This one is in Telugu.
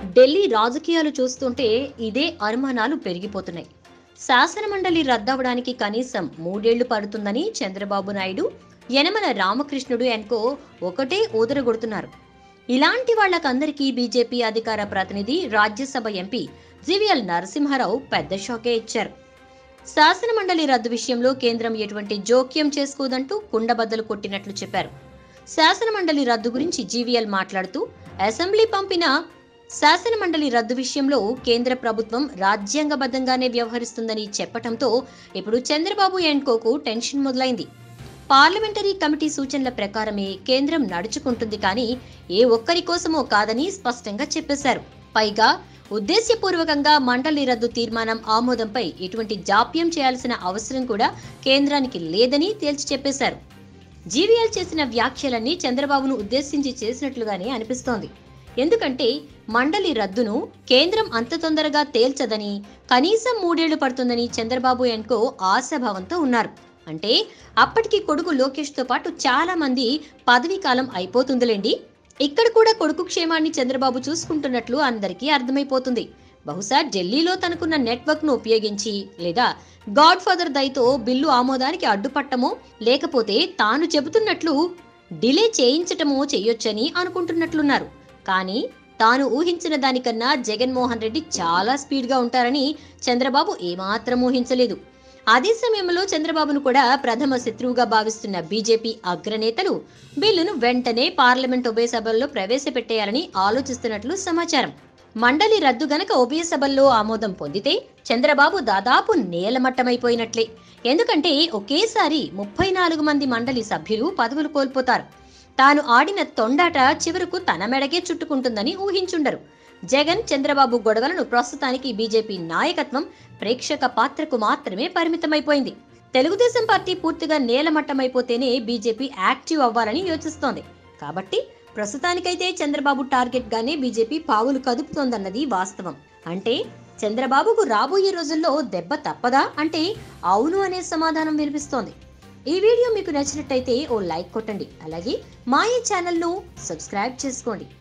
ఢిల్లీ రాజకీయాలు చూస్తుంటే ఇదే అనుమానాలు పెరిగిపోతున్నాయి శాసనమండలి రద్దవడానికి కనీసం మూడేళ్లు పడుతుందని చంద్రబాబు నాయుడు యనమల రామకృష్ణుడు ఎన్కో ఒకటే ఊదరగొడుతున్నారు ఇలాంటి వాళ్ళకందరికీ బీజేపీ అధికార ప్రతినిధి రాజ్యసభ ఎంపీ జివిఎల్ నరసింహారావు పెద్ద షాకే ఇచ్చారు శాసనమండలి రద్దు విషయంలో కేంద్రం ఎటువంటి జోక్యం చేసుకోదంటూ కుండబద్దలు కొట్టినట్లు చెప్పారు శాసనమండలి రద్దు గురించి జీవీఎల్ మాట్లాడుతూ అసెంబ్లీ పంపిన శాసనమండలి రద్దు విషయంలో కేంద్ర ప్రభుత్వం రాజ్యాంగబద్ధంగానే వ్యవహరిస్తుందని చెప్పటంతో ఇప్పుడు చంద్రబాబు ఎన్కోకు టెన్షన్ మొదలైంది పార్లమెంటరీ కమిటీ సూచనల ప్రకారమే కేంద్రం నడుచుకుంటుంది కానీ ఏ ఒక్కరి కోసమో కాదని స్పష్టంగా చెప్పేశారు పైగా ఉద్దేశ్యపూర్వకంగా మండలి రద్దు తీర్మానం ఆమోదంపై ఎటువంటి జాప్యం చేయాల్సిన అవసరం కూడా కేంద్రానికి లేదని తేల్చి చెప్పేశారు జీవీఎల్ చేసిన వ్యాఖ్యలన్నీ చంద్రబాబును ఉద్దేశించి చేసినట్లుగానే అనిపిస్తోంది ఎందుకంటే మండలి రద్దును కేంద్రం అంత తొందరగా తేల్చదని కనీసం మూడేళ్లు పడుతుందని చంద్రబాబు ఎన్కో ఆశాభావంతో ఉన్నారు అంటే అప్పటికి కొడుకు లోకేష్తో పాటు చాలా మంది పదవీ కాలం అయిపోతుందిలేండి ఇక్కడ కూడా కొడుకు క్షేమాన్ని చంద్రబాబు చూసుకుంటున్నట్లు అందరికీ అర్థమైపోతుంది బహుశా ఢిల్లీలో తనకున్న నెట్వర్క్ ను ఉపయోగించి లేదా గాడ్ ఫాదర్ దయతో బిల్లు ఆమోదానికి అడ్డుపట్టమో లేకపోతే తాను చెబుతున్నట్లు డిలే చేయించటమో చేయొచ్చని అనుకుంటున్నట్లున్నారు కానీ తాను ఊహించిన దానికన్నా జగన్మోహన్ రెడ్డి చాలా స్పీడ్గా ఉంటారని చంద్రబాబు ఏమాత్రం ఊహించలేదు అదే సమయంలో చంద్రబాబును కూడా ప్రథమ శత్రువుగా భావిస్తున్న బీజేపీ అగ్రనేతలు బిల్లును వెంటనే పార్లమెంట్ ఉభయ సభల్లో ప్రవేశపెట్టేయాలని ఆలోచిస్తున్నట్లు సమాచారం మండలి రద్దు గనక ఉభయ సభల్లో ఆమోదం పొందితే చంద్రబాబు దాదాపు నేలమట్టమైపోయినట్లే ఎందుకంటే ఒకేసారి ముప్పై నాలుగు మంది మండలి సభ్యులు పదవులు కోల్పోతారు తాను ఆడిన తొండాట చివరకు తన మెడకే చుట్టుకుంటుందని ఊహించుండరు జగన్ చంద్రబాబు గొడవలను ప్రస్తుతానికి బీజేపీ నాయకత్వం ప్రేక్షక పాత్రకు మాత్రమే పరిమితమైపోయింది తెలుగుదేశం పార్టీ పూర్తిగా నేలమట్టమైపోతేనే బీజేపీ యాక్టివ్ అవ్వాలని యోచిస్తోంది కాబట్టి ప్రస్తుతానికైతే చంద్రబాబు టార్గెట్ గానే బీజేపీ పావులు కదుపుతోందన్నది వాస్తవం అంటే చంద్రబాబుకు రాబోయే రోజుల్లో దెబ్బ తప్పదా అంటే అవును అనే సమాధానం వినిపిస్తోంది ఈ వీడియో మీకు నచ్చినట్టయితే ఓ లైక్ కొట్టండి అలాగే మా ఈ ఛానల్ను సబ్స్క్రైబ్ చేసుకోండి